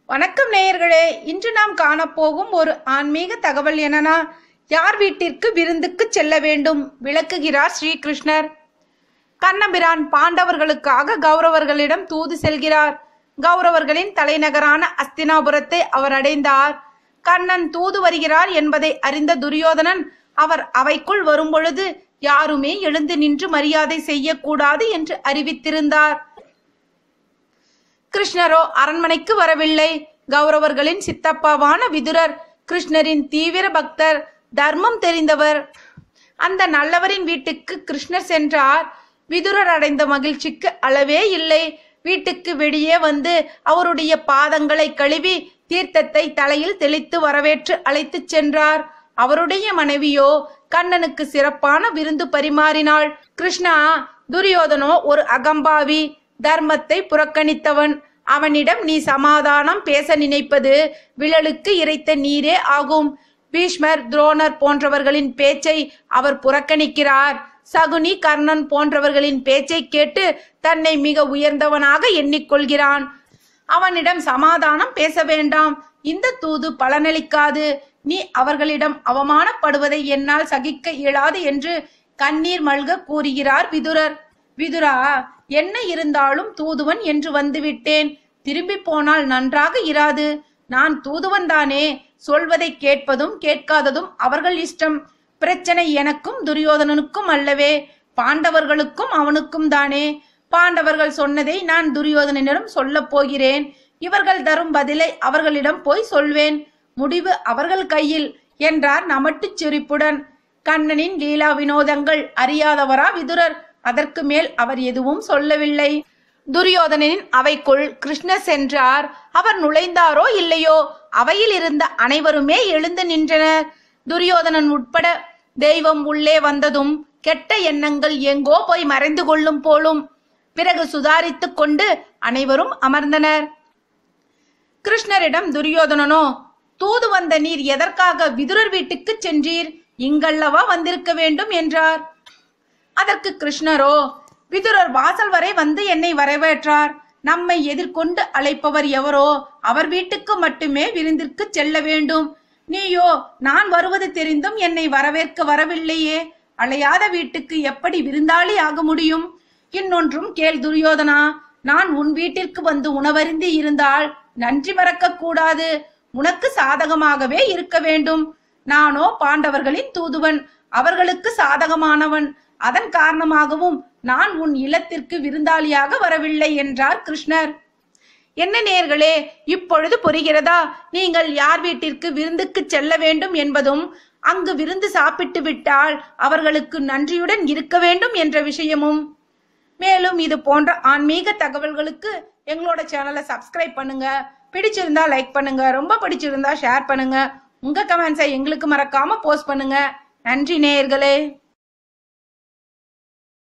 வணக்கம் நேயர்களே இன்று நாம் காணப்போகும் ஒரு ஆன்மீக தகவல் என்னன்னா யார் வீட்டிற்கு விருந்துக்கு செல்ல வேண்டும் விளக்குகிறார் ஸ்ரீகிருஷ்ணர் கண்ணபிரான் பாண்டவர்களுக்காக கௌரவர்களிடம் தூது செல்கிறார் கௌரவர்களின் தலைநகரான அஸ்தினாபுரத்தை அவர் அடைந்தார் கண்ணன் தூது வருகிறார் என்பதை அறிந்த துரியோதனன் அவர் அவைக்குள் வரும்பொழுது யாருமே எழுந்து நின்று மரியாதை செய்யக்கூடாது என்று அறிவித்திருந்தார் கிருஷ்ணரோ அரண்மனைக்கு வரவில்லை கௌரவர்களின் சித்தப்பாவான விதுரர் கிருஷ்ணரின் தீவிர பக்தர் தர்மம் தெரிந்தவர் அந்த நல்லவரின் வீட்டுக்கு கிருஷ்ணர் சென்றார் விதுரர் அடைந்த மகிழ்ச்சிக்கு அளவே இல்லை வீட்டுக்கு வெளியே வந்து அவருடைய பாதங்களை கழுவி தீர்த்தத்தை தலையில் தெளித்து வரவேற்று அழைத்துச் சென்றார் அவருடைய மனைவியோ கண்ணனுக்கு சிறப்பான விருந்து பரிமாறினாள் கிருஷ்ணா துரியோதனோ ஒரு அகம்பாவி தர்மத்தை புறக்கணித்தவன் அவனிடம் நீ சமாதானம் பேச நினைப்பது விழலுக்கு இறைத்த நீரே ஆகும் பீஷ்மர் துரோணர் போன்றவர்களின் பேச்சை அவர் புறக்கணிக்கிறார் சகுனி கர்ணன் போன்றவர்களின் பேச்சை கேட்டு தன்னை மிக உயர்ந்தவனாக எண்ணிக்கொள்கிறான் அவனிடம் சமாதானம் பேச வேண்டாம் இந்த தூது பலனளிக்காது நீ அவர்களிடம் அவமானப்படுவதை என்னால் சகிக்க இயலாது என்று கண்ணீர் மல்க கூறுகிறார் விதுரர் விதுரா என்ன இருந்தாலும் தூதுவன் என்று வந்துவிட்டேன் திரும்பி போனால் நன்றாக இராது நான் தூதுவன் தானே சொல்வதை கேட்பதும் கேட்காததும் அவர்கள் இஷ்டம் பிரச்சனை எனக்கும் துரியோதனனுக்கும் அல்லவே பாண்டவர்களுக்கும் அவனுக்கும் தானே பாண்டவர்கள் சொன்னதை நான் துரியோதனனிடம் சொல்லப் போகிறேன் இவர்கள் தரும் பதிலை அவர்களிடம் போய் சொல்வேன் முடிவு அவர்கள் கையில் என்றார் நமட்டுச் சிரிப்புடன் கண்ணனின் லீலா வினோதங்கள் அறியாதவரா விதுரர் அதற்கு மேல் அவர் எதுவும் சொல்லவில்லை துரியோதனனின் அவைக்குள் கிருஷ்ணர் சென்றார் அவர் நுழைந்தாரோ இல்லையோ அவையில் இருந்த அனைவருமே எழுந்து நின்றனர் துரியோதனன் உட்பட தெய்வம் உள்ளே வந்ததும் கெட்ட எண்ணங்கள் எங்கோ போய் மறைந்து கொள்ளும் போலும் பிறகு சுதாரித்துக் கொண்டு அனைவரும் அமர்ந்தனர் கிருஷ்ணரிடம் துரியோதனனோ தூது வந்த நீர் எதற்காக விதுரர் வீட்டுக்கு சென்றீர் இங்கல்லவா வந்திருக்க வேண்டும் என்றார் அதற்கு கிருஷ்ணரோ விதுரர் வாசல் வரை வந்து என்னை வரவேற்றார் நம்மை எதிர்கொண்டு அழைப்பவர் எவரோ அவர் வீட்டுக்கு மட்டுமே விருந்திற்கு செல்ல வேண்டும் நீயோ நான் வருவது தெரிந்தும் என்னை வரவேற்க வரவில்லையே அழையாத வீட்டுக்கு எப்படி விருந்தாளி ஆக முடியும் இன்னொன்றும் கேள் துரியோதனா நான் உன் வீட்டிற்கு வந்து உணவருந்தி இருந்தால் நன்றி மறக்க கூடாது உனக்கு சாதகமாகவே இருக்க வேண்டும் நானோ பாண்டவர்களின் தூதுவன் அவர்களுக்கு சாதகமானவன் அதன் காரணமாகவும் நான் உன் இல்லத்திற்கு விருந்தாளியாக வரவில்லை என்றார் கிருஷ்ணர் என்ன நேர்களே இப்பொழுது புரிகிறதா நீங்கள் யார் வீட்டிற்கு விருந்துக்கு செல்ல வேண்டும் என்பதும் அங்கு விருந்து சாப்பிட்டு விட்டால் அவர்களுக்கு நன்றியுடன் இருக்க வேண்டும் என்ற விஷயமும் மேலும் இது போன்ற ஆன்மீக தகவல்களுக்கு எங்களோட சேனலை சப்ஸ்கிரைப் பண்ணுங்க பிடிச்சிருந்தா லைக் பண்ணுங்க ரொம்ப பிடிச்சிருந்தா ஷேர் பண்ணுங்க உங்க கமெண்ட்ஸை எங்களுக்கு மறக்காம போஸ்ட் பண்ணுங்க நன்றி நேயர்களே